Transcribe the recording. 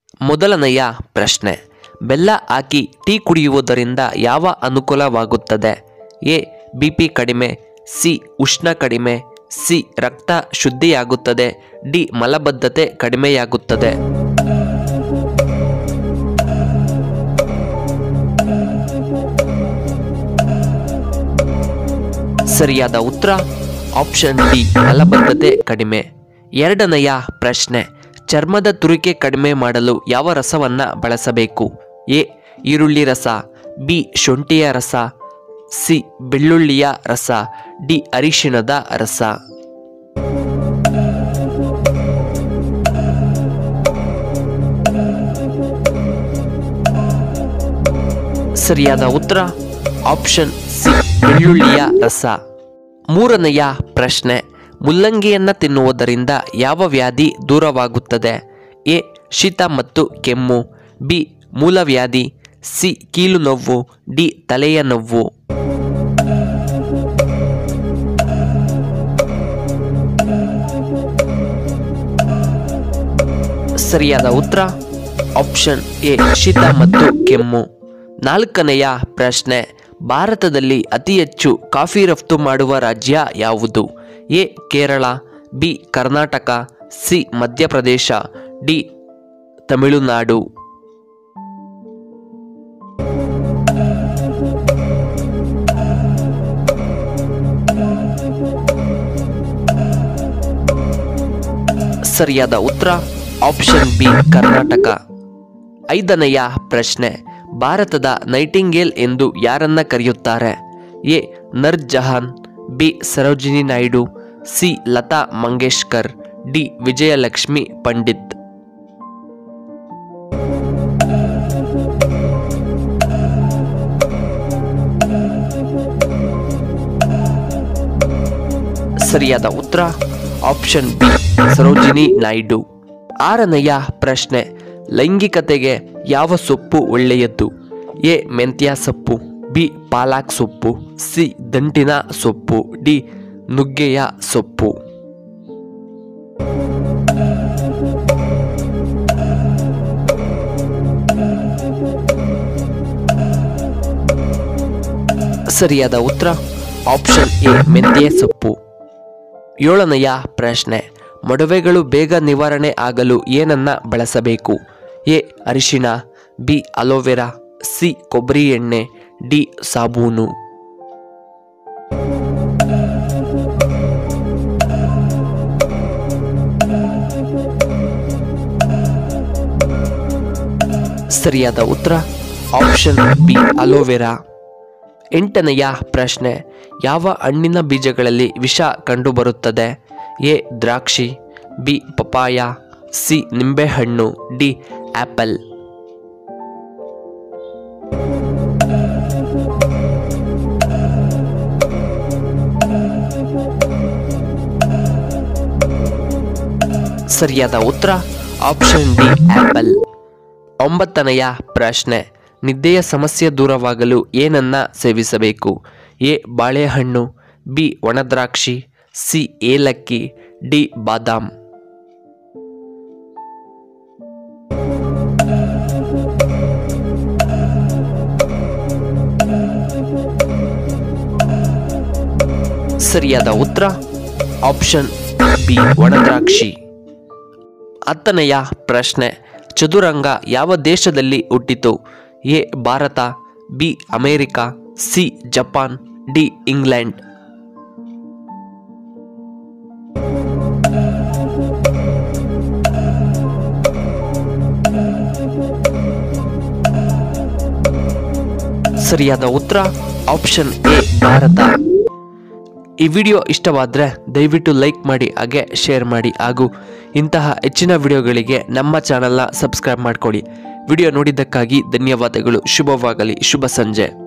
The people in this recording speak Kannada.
ಮೊದಲನೆಯ ಪ್ರಶ್ನೆ ಬೆಲ್ಲ ಹಾಕಿ ಟೀ ಕುಡಿಯುವುದರಿಂದ ಯಾವ ಅನುಕೂಲವಾಗುತ್ತದೆ ಎ ಬಿ ಪಿ ಕಡಿಮೆ ಸಿ ಉಷ್ಣ ಕಡಿಮೆ ಸಿ ರಕ್ತ ಶುದ್ಧಿಯಾಗುತ್ತದೆ ಡಿ ಮಲಬದ್ಧತೆ ಕಡಿಮೆಯಾಗುತ್ತದೆ ಸರಿಯಾದ ಉತ್ತರ ಆಪ್ಷನ್ ಡಿ ಮಲಬದ್ಧತೆ ಕಡಿಮೆ ಎರಡನೆಯ ಪ್ರಶ್ನೆ ಚರ್ಮದ ತುರಿಕೆ ಕಡಿಮೆ ಮಾಡಲು ಯಾವ ರಸವನ್ನ ಬಳಸಬೇಕು ಎ ಈರುಳ್ಳಿ ರಸ ಬಿ ಶುಂಠಿಯ ರಸ ಸಿ ಬೆಳ್ಳುಳ್ಳಿಯ ರಸ ಡಿ ಅರಿಶಿಣದ ರಸ ಸರಿಯಾದ ಉತ್ತರ ಆಪ್ಷನ್ ಸಿ ಬೆಳ್ಳುಳ್ಳಿಯ ರಸ ಮೂರನೆಯ ಪ್ರಶ್ನೆ ಮುಲ್ಲಂಗಿಯನ್ನ ತಿನ್ನುವುದರಿಂದ ಯಾವ ವ್ಯಾಧಿ ದೂರವಾಗುತ್ತದೆ ಎ ಶೀತ ಮತ್ತು ಕೆಮ್ಮು ಬಿ ಮೂಲವ್ಯಾಧಿ ಸಿ ಕೀಲು ನೋವು ಡಿ ತಲೆಯ ನೋವು ಸರಿಯಾದ ಉತ್ತರ ಆಪ್ಷನ್ ಎ ಶೀತ ಮತ್ತು ಕೆಮ್ಮು ನಾಲ್ಕನೆಯ ಪ್ರಶ್ನೆ ಭಾರತದಲ್ಲಿ ಅತಿ ಹೆಚ್ಚು ಕಾಫಿ ರಫ್ತು ಮಾಡುವ ರಾಜ್ಯ ಯಾವುದು A Kerala B Karnataka C Madhya Pradesh D Tamil Nadu ಸರಿಯಾದ ಉತ್ತರ ಆಪ್ಷನ್ ಬಿ ಕರ್ನಾಟಕ ಐದನೆಯ ಪ್ರಶ್ನೆ ಭಾರತದ ನೈಟಿಂಗೇಲ್ ಎಂದು ಯಾರನ್ನ ಕರೆಯುತ್ತಾರೆ A Nur Jahan B Sarojini Naidu C Lata Mangeshkar D Vijayalakshmi Pandit ಸರಿಯಾದ ಉತ್ತರ ಆಪ್ಷನ್ ಬಿ ಸರೋಜಿನಿ ನಾಯ್ಡು ಆರನೆಯ ಪ್ರಶ್ನೆ ಲೈಂಗಿಕತೆಗೆ ಯಾವ ಸೊಪ್ಪು ಒಳ್ಳೆಯದ್ದು ಎ ಮೆಂತ್ಯ ಸೊಪ್ಪು ಬಿ ಪಾಲಾಕ್ ಸೊಪ್ಪು ಸಿ ದಂಟಿನ ಸೊಪ್ಪು ಡಿ ನುಗ್ಗೆಯ ಸೊಪ್ಪು ಸರಿಯಾದ ಉತ್ತರ ಆಪ್ಷನ್ ಎ ಮೆಂತ್ಯ ಸೊಪ್ಪು ಏಳನೆಯ ಪ್ರಶ್ನೆ ಮೊಡವೆಗಳು ಬೇಗ ನಿವಾರಣೆ ಆಗಲು ಏನನ್ನ ಬಳಸಬೇಕು ಎ ಅರಿಶಿಣ ಬಿ ಅಲೋವೆರಾ ಸಿ ಕೊಬ್ಬರಿ ಎಣ್ಣೆ ಡಿ ಸಾಬೂನು ಸರಿಯಾದ ಉತ್ತರ ಆಪ್ಷನ್ ಬಿ ಅಲೋವೆರಾ ಎಂಟನೆಯ ಪ್ರಶ್ನೆ ಯಾವ ಹಣ್ಣಿನ ಬೀಜಗಳಲ್ಲಿ ವಿಷ ಕಂಡುಬರುತ್ತದೆ ಎ ದ್ರಾಕ್ಷಿ ಬಿ ಪಪಾಯ ಸಿ ನಿಂಬೆಹಣ್ಣು ಡಿ ಆಪಲ್ ಸರಿಯಾದ ಉತ್ತರ ಆಪ್ಷನ್ ಡಿ ಆಪಲ್ ಒಂಬತ್ತನೆಯ ಪ್ರಶ್ನೆ ನಿದ್ದೆಯ ಸಮಸ್ಯೆ ದೂರವಾಗಲು ಏನನ್ನ ಸೇವಿಸಬೇಕು ಎ ಬಾಳೆಹಣ್ಣು ಬಿ ಒಣದ್ರಾಕ್ಷಿ ಸಿ ಏಲಕ್ಕಿ ಡಿ ಬಾದಾಮ್ ಸರಿಯಾದ ಉತ್ತರ ಆಪ್ಷನ್ ಬಿ ಒಣದ್ರಾಕ್ಷಿ ಹತ್ತನೆಯ ಪ್ರಶ್ನೆ ಚದುರಂಗ ಯಾವ ದೇಶದಲ್ಲಿ ಹುಟ್ಟಿತು A Bharat B America C Japan D England ಸರಿಯಾದ ಉತ್ತರ ಆಪ್ಷನ್ ಎ ಭಾರತ ಈ ವಿಡಿಯೋ ಇಷ್ಟವಾದರೆ ದಯವಿಟ್ಟು ಲೈಕ್ ಮಾಡಿ ಹಾಗೆ ಶೇರ್ ಮಾಡಿ ಹಾಗೂ ಇಂತಹ ಹೆಚ್ಚಿನ ವಿಡಿಯೋಗಳಿಗೆ ನಮ್ಮ ಚಾನಲ್ನ ಸಬ್ಸ್ಕ್ರೈಬ್ ಮಾಡಿಕೊಳ್ಳಿ ವಿಡಿಯೋ ನೋಡಿದ್ದಕ್ಕಾಗಿ ಧನ್ಯವಾದಗಳು ಶುಭವಾಗಲಿ ಶುಭ ಸಂಜೆ